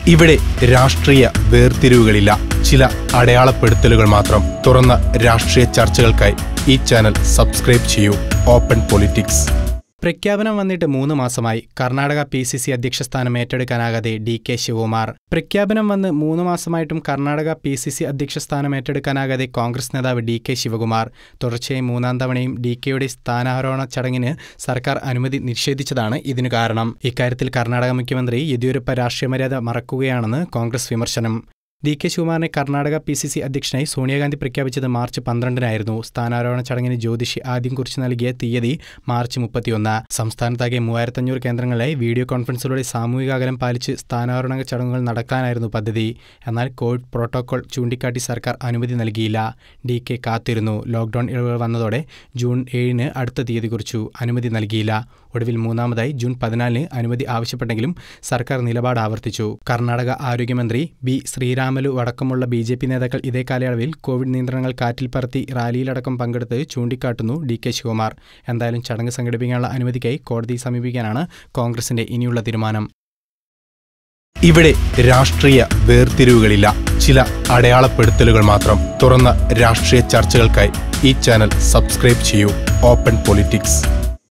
ഇവിടെ രാഷ്ട്രീയ വേർതിരിവുകളില്ല ചില അടയാളപ്പെടുത്തലുകൾ മാത്രം തുറന്ന രാഷ്ട്രീയ ചർച്ചകൾക്കായി ഈ ചാനൽ സബ്സ്ക്രൈബ് ചെയ്യൂ ഓപ്പൺ പൊളിറ്റിക്സ് പ്രഖ്യാപനം വന്നിട്ട് മൂന്ന് മാസമായി കർണാടക പി സി സി അധ്യക്ഷ സ്ഥാനം ഏറ്റെടുക്കാനാകാതെ ഡി കെ ശിവകുമാർ പ്രഖ്യാപനം വന്ന് മൂന്ന് മാസമായിട്ടും കർണാടക പി സി സി അധ്യക്ഷ സ്ഥാനം ഏറ്റെടുക്കാനാകാതെ കോൺഗ്രസ് നേതാവ് ഡി കെ ശിവകുമാർ തുടർച്ചയായി മൂന്നാം തവണയും ഡി കെയുടെ സ്ഥാനാരോഹണ ചടങ്ങിന് സർക്കാർ അനുമതി നിഷേധിച്ചതാണ് ഇതിനു കാരണം ഇക്കാര്യത്തിൽ കർണാടക മുഖ്യമന്ത്രി യെദ്യൂരപ്പ രാഷ്ട്രീയ മര്യാദ മറക്കുകയാണെന്ന് കോൺഗ്രസ് വിമർശനം ഡി കെ ശിവകുമാറിനെ കർണാടക പി സി സി അധ്യക്ഷനായി സോണിയാഗാന്ധി പ്രഖ്യാപിച്ചത് മാർച്ച് പന്ത്രണ്ടിനായിരുന്നു സ്ഥാനാരോഹണ ചടങ്ങിന് ജ്യോതിഷി ആദ്യം കുറിച്ച് നൽകിയ തീയതി മാർച്ച് മുപ്പത്തിയൊന്ന് സംസ്ഥാനത്താകെ മൂവായിരത്തഞ്ഞൂറ് കേന്ദ്രങ്ങളിലായി വീഡിയോ കോൺഫറൻസിലൂടെ സാമൂഹിക അകലം പാലിച്ച് സ്ഥാനാരോഹണ ചടങ്ങുകൾ നടത്താനായിരുന്നു പദ്ധതി എന്നാൽ കോവിഡ് പ്രോട്ടോകോൾ ചൂണ്ടിക്കാട്ടി സർക്കാർ അനുമതി നൽകിയില്ല ഡി കെ കാത്തിരുന്നു ലോക്ഡൌൺ ഇളവുകൾ വന്നതോടെ ജൂൺ ഏഴിന് അടുത്ത തീയതി കുറിച്ചു അനുമതി നൽകിയില്ല ഒടുവിൽ മൂന്നാമതായി ജൂൺ പതിനാലിന് അനുമതി ആവശ്യപ്പെട്ടെങ്കിലും സർക്കാർ നിലപാട് ആവർത്തിച്ചു കർണാടക ആരോഗ്യമന്ത്രി ബി ശ്രീരാമലു അടക്കമുള്ള ബി ജെ പി നേതാക്കൾ ഇതേ കാലയളവിൽ കോവിഡ് നിയന്ത്രണങ്ങൾ കാറ്റിൽ പറത്തി റാലിയിലടക്കം പങ്കെടുത്ത് ചൂണ്ടിക്കാട്ടുന്നു ഡി കെ ശിവകുമാർ എന്തായാലും ചടങ്ങ് സംഘടിപ്പിക്കാനുള്ള അനുമതിക്കായി കോടതിയെ സമീപിക്കാനാണ് കോൺഗ്രസിന്റെ ഇനിയുള്ള തീരുമാനം ഇവിടെ രാഷ്ട്രീയ വേർതിരിവുകളില്ല ചില അടയാളപ്പെടുത്തലുകൾ മാത്രം തുറന്ന രാഷ്ട്രീയ ചർച്ചകൾക്കായി ഈ ചാനൽ സബ്സ്ക്രൈബ് ചെയ്യൂ ഓപ്പൺ പൊളിറ്റിക്സ്